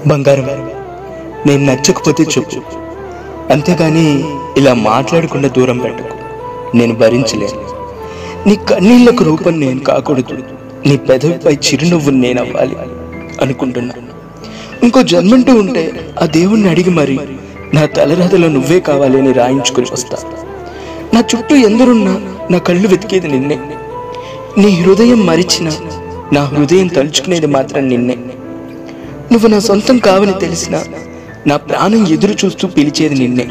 బంగారం నేను నచ్చకపోతే చెప్పు అంతేగాని ఇలా మాట్లాడకుండా దూరం పెట్టకు నేను భరించలేను నీ కన్నీళ్లకు రూపం నేను కాకూడదు నీ పెదవిపై చిరునవ్వు నేను అవ్వాలి అనుకుంటున్నా ఇంకో జన్మంటూ ఉంటే ఆ దేవుణ్ణి అడిగి మరి నా తలరాతలో నువ్వే కావాలి అని రాయించుకుని వస్తా నా చుట్టూ ఎందరున్నా నా కళ్ళు వెతికేది నిన్నే నీ హృదయం మరిచిన నా హృదయం తలుచుకునేది మాత్రం నిన్నే నువ్వు నా సొంతం కావని తెలిసిన నా ప్రాణం ఎదురు చూస్తూ పిలిచేది నిన్నే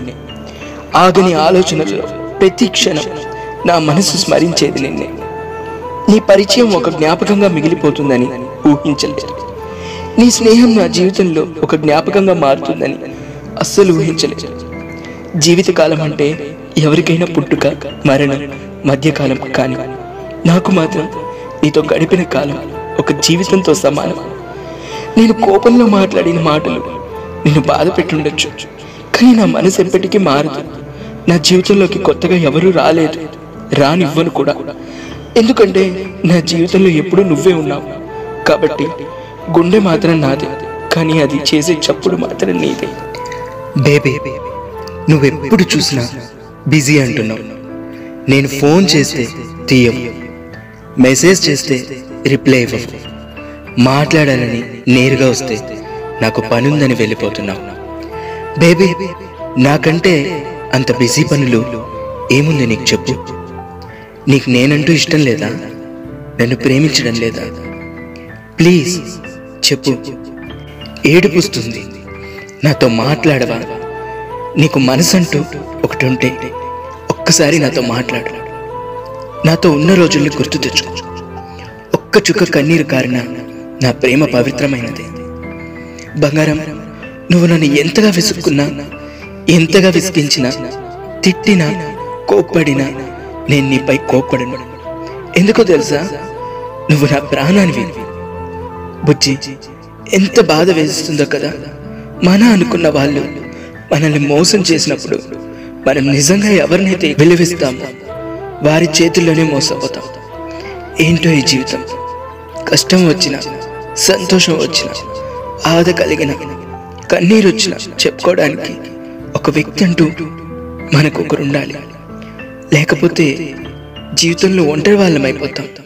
ఆగని ఆలోచనల్లో ప్రతి క్షణం నా మనసు స్మరించేది నిన్నే నీ పరిచయం ఒక జ్ఞాపకంగా మిగిలిపోతుందని ఊహించలేదు నీ స్నేహం నా జీవితంలో ఒక జ్ఞాపకంగా మారుతుందని అస్సలు ఊహించలేదు జీవితకాలం అంటే ఎవరికైనా పుట్టుక మరణం మధ్యకాలం కానీ నాకు మాత్రం నీతో గడిపిన కాలం ఒక జీవితంతో సమానం నేను కోపంలో మాట్లాడిన మాటలు నేను బాధ పెట్టుండొచ్చు కానీ నా మనసు ఎప్పటికీ మారదు నా జీవితంలోకి కొత్తగా ఎవరూ రాలేదు రానివ్వను కూడా ఎందుకంటే నా జీవితంలో ఎప్పుడూ నువ్వే ఉన్నావు కాబట్టి గుండె మాత్రం నాదే కానీ అది చేసే చప్పుడు మాత్రం నీదే బేబీ నువ్వెప్పుడు చూసినా బిజీ అంటున్నావు నేను ఫోన్ చేస్తే తీయవు మెసేజ్ చేస్తే రిప్లై ఇవ్వవు మాట్లాడాలని నేరుగా వస్తే నాకు పనుందని వెళ్ళిపోతున్నావు బేబీ నాకంటే అంత బిజీ పనులు ఏముంది నీకు చెప్పు నీకు నేనంటూ ఇష్టం లేదా నన్ను ప్రేమించడం లేదా ప్లీజ్ చెప్పు ఏడుపుస్తుంది నాతో మాట్లాడవా నీకు మనసంటూ ఒకటి ఉంటే ఒక్కసారి నాతో మాట్లాడు నాతో ఉన్న రోజుల్ని గుర్తు తెచ్చుకో ఒక్క చుక్క కన్నీరు కారిన నా ప్రేమ పవిత్రమైనది బంగారం నువ్వు నన్ను ఎంతగా విసుక్కున్నా ఎంతగా విసిగించినా తిట్టినా కోప్పడినా నేను నీపై కోప్పడను ఎందుకో తెలుసా నువ్వు నా ప్రాణానివి బుజ్జి ఎంత బాధ వేస్తుందో కదా మన అనుకున్న వాళ్ళు మనల్ని మోసం చేసినప్పుడు మనం నిజంగా ఎవరినైతే విలువిస్తామో వారి చేతుల్లోనే మోసపోతాం ఏంటో ఈ జీవితం కష్టం వచ్చిన సంతోషం వచ్చిన ఆద కలిగిన కన్నీరు వచ్చిన చెప్పుకోవడానికి ఒక వ్యక్తి అంటూ మనకు ఒకరు ఉండాలి లేకపోతే జీవితంలో ఒంటరి వాళ్ళం అయిపోతాం